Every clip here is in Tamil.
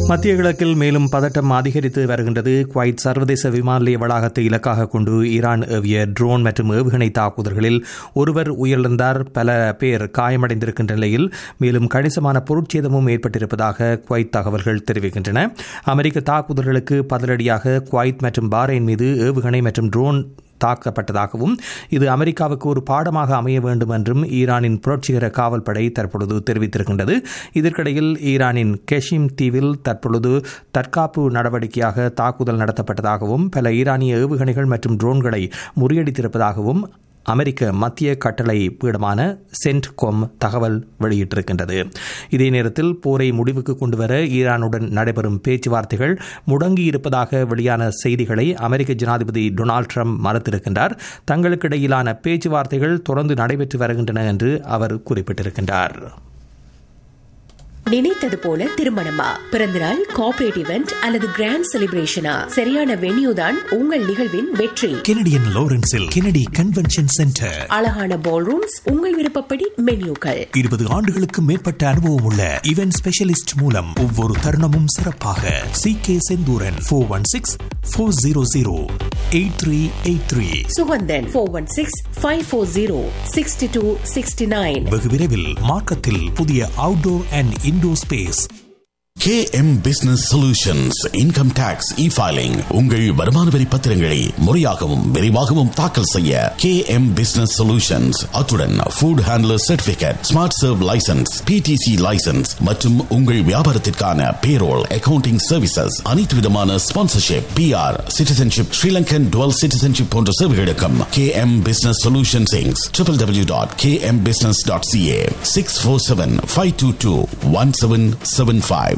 மத்திய கிழக்கில் மேலும் பதட்டம் அதிகரித்து வருகின்றது குவைத் சர்வதேச விமான நிலைய வளாகத்தை இலக்காக கொண்டு ஈரான் ஏவிய ட்ரோன் மற்றும் ஏவுகணை தாக்குதல்களில் ஒருவர் உயிரிழந்தார் பல பேர் காயமடைந்திருக்கின்ற நிலையில் மேலும் கணிசமான பொருட்சேதமும் ஏற்பட்டிருப்பதாக குவைத் தகவல்கள் தெரிவிக்கின்றன அமெரிக்க தாக்குதல்களுக்கு பதிலடியாக குவைத் மற்றும் பாரைன் மீது ஏவுகணை மற்றும் ட்ரோன் தாக்கப்பட்டதாகவும் இது அமெரிக்காவுக்கு ஒரு பாடமாக அமைய வேண்டும் என்றும் ஈரானின் புரட்சிகர காவல்படை தற்பொழுது தெரிவித்திருக்கின்றது இதற்கிடையில் ஈரானின் கெஷிம் தீவில் தற்பொழுது தற்காப்பு நடவடிக்கையாக தாக்குதல் நடத்தப்பட்டதாகவும் பல ஈரானிய ஏவுகணைகள் மற்றும் ட்ரோன்களை முறியடித்திருப்பதாகவும் அமெரிக்க மத்திய கட்டளை பீடமான சென்ட்கொம் தகவல் வெளியிட்டிருக்கின்றது இதே நேரத்தில் போரை முடிவுக்கு கொண்டுவர ஈரானுடன் நடைபெறும் பேச்சுவார்த்தைகள் முடங்கியிருப்பதாக வெளியான செய்திகளை அமெரிக்க ஜனாதிபதி டொனால்டு ட்ரம்ப் மறுத்திருக்கின்றார் தங்களுக்கிடையிலான பேச்சுவார்த்தைகள் தொடர்ந்து நடைபெற்று வருகின்றன என்று அவர் குறிப்பிட்டிருக்கின்றார் நினைத்தது போல திருமணமா பிறந்தநாள் கார்ப்பரேட் இவெண்ட் அல்லது கிராண்ட் செலிப்ரேஷனா சரியான வென்யூ தான் உங்கள் நிகழ்வின் வெற்றி கெனடியன் லாரன்ஸில் கெனடி கன்வென்ஷன் சென்டர் அழகான பால் ரூம்ஸ் உங்கள் விருப்பப்படி மென்யூக்கள் இருபது ஆண்டுகளுக்கு மேற்பட்ட அனுபவம் உள்ள இவென்ட் ஸ்பெஷலிஸ்ட் மூலம் ஒவ்வொரு தருணமும் சிறப்பாக C K Senthuran four one six four zero zero eight three eight three Suganthan four one six five four zero sixty two sixty nine வெகு விரைவில் மார்க்கத்தில் புதிய outdoor and indoor space KM Business Solutions Income Tax E-Filing உங்கள் வருமான வரி பத்திரங்களை முறையாகவும் விரைவாகவும் தாக்கல் செய்ய KM Business Solutions அத்துடன் Food Handler Certificate Smart Serve License PTC License மற்றும் உங்கள் வியாபாரத்திற்கான Payroll Accounting Services அனைத்து விதமான Sponsorship PR Citizenship Sri Lankan Dual Citizenship போன்ற சேவைகளுக்கும் KM Business Solutions Inc. www.kmbusiness.ca 647-522-1775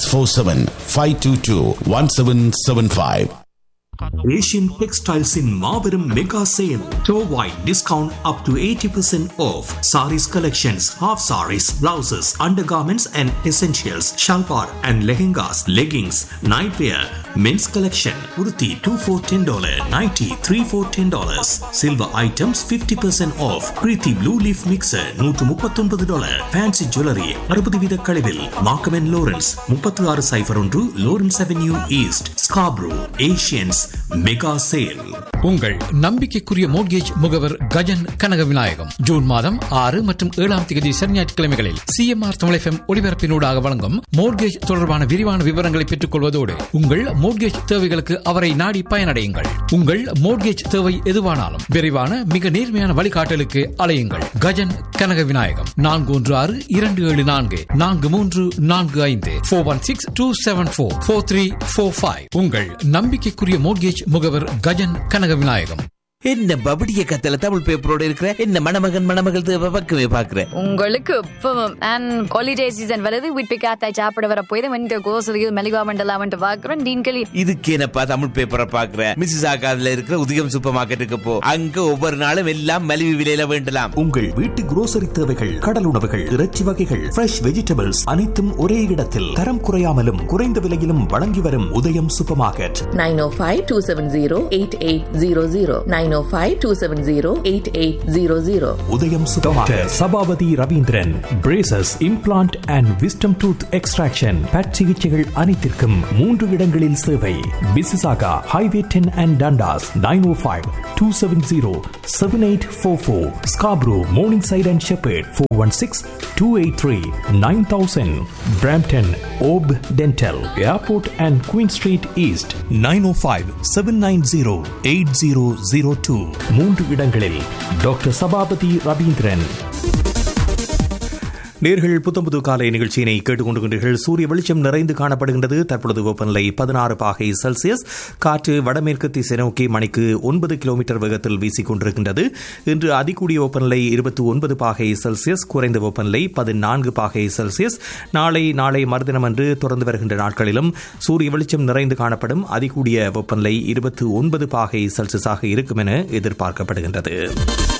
647-522-1775 Asian டெக்ஸ்டைல்ஸின் மாபெரும் மெகா சேல் டோவாய் discount up to eighty percent off saris collections half saris blouses undergarments and essentials salwar and lehengas leggings night wear men's collection உருத்தி two four ten dollar ninety three four ten dollars silver items fifty percent off Preethi blue leaf mixer நூற்று முப்பத்தொன்பது டாலர் ஃபேன்சி ஜுவல்லரி அறுபது வீத கழிவில் மார்க்கமென் லோரன்ஸ் முப்பத்தி ஆறு சைஃபர் ஒன்று Lawrence avenue east Scarborough Asians mega sale உங்கள் நம்பிக்கைக்குரிய மோட்கேஜ் முகவர் கஜன் கனக விநாயகம் ஜூன் மாதம் ஆறு மற்றும் ஏழாம் தேதி சனி ஞாயிற்றுக்கிழமைகளில் சிஎம்ஆர் தமிழ் ஒளிபரப்பினூடாக வழங்கும் மோட்கேஜ் தொடர்பான விரிவான விவரங்களை பெற்றுக் கொள்வதோடு உங்கள் மோட்கேஜ் தேவைகளுக்கு அவரை நாடி பயனடையுங்கள் உங்கள் மோட்கேஜ் தேவை எதுவானாலும் விரைவான மிக நேர்மையான வழிகாட்டலுக்கு அலையுங்கள் கஜன் கனக விநாயகம் நான்கு ஒன்று ஆறு இரண்டு ஏழு நான்கு நான்கு மூன்று நான்கு ஐந்து four one six two seven four four three four five உங்கள் நம்பிக்கைக்குரிய மோட்கேஜ் முகவர் கஜன் கனக விநாயகம் என்ன பபடிய கத்தல தமிழ் பேப்பரோட இருக்கிற என்ன மணமகன் மணமகள் தேவை பக்கமே பாக்குறேன் உங்களுக்கு இப்பவும் அண்ட் ஹாலிடே சீசன் வருது வீட்டு காத்தாய் சாப்பிட வர போய் இந்த கோசலியில் மெலிவா மண்டலாமன்ட்டு பார்க்குறோம் டீன்களி இதுக்கு என்னப்பா தமிழ் பேப்பரை பாக்குற மிஸ்ஸஸ் ஆகாதுல இருக்கிற உதயம் சூப்பர் மார்க்கெட்டுக்கு போ அங்க ஒவ்வொரு நாளும் எல்லாம் மலிவு விலையில வேண்டலாம் உங்கள் வீட்டு குரோசரி தேவைகள் கடல் உணவுகள் இறைச்சி வகைகள் ஃப்ரெஷ் வெஜிடபிள்ஸ் அனைத்தும் ஒரே இடத்தில் தரம் குறையாமலும் குறைந்த விலையிலும் வழங்கி வரும் உதயம் super market 905-270-8800 905-270-8800 Udayam super market Sabapathy Ravindran braces implant and wisdom tooth extraction பட் சிகிச்சைகள் அனைத்திற்கும் மூன்று இடங்களில் சேவை Mississauga highway ten and Dundas nine o five two seven zero seven eight four four Scarborough Morningside and Sheppard four one six two eight three nine thousand Brampton ஓப் dental airport and Queen street east nine o five seven nine zero eight zero zero two மூன்று இடங்களில் டாக்டர் சபாபதி ரவீந்திரன் நேர்கள் புத்தம்புது காலை நிகழ்ச்சியினை கேட்டுக்கொண்டிருக்கின்றீர்கள் சூரிய வெளிச்சம் நிறைந்து காணப்படுகின்றது தற்பொழுது வெப்பநிலை பதினாறு பாகை செல்சியஸ் காற்று வடமேற்கு திசை நோக்கி மணிக்கு ஒன்பது கிலோமீட்டர் வேகத்தில் வீசிக் கொண்டிருக்கின்றது இன்று அதிகூடிய வெப்பநிலை இருபத்தி ஒன்பது பாகை செல்சியஸ் குறைந்த வெப்பநிலை பதினான்கு பாகை செல்சியஸ் நாளை நாளை மறுதினம் என்று தொடர்ந்து வருகின்ற நாட்களிலும் சூரிய வெளிச்சம் நிறைந்து காணப்படும் அதிகூடிய வெப்பநிலை இருபத்தி ஒன்பது பாகை செல்சியஸாக இருக்கும் என எதிர்பார்க்கப்படுகின்றது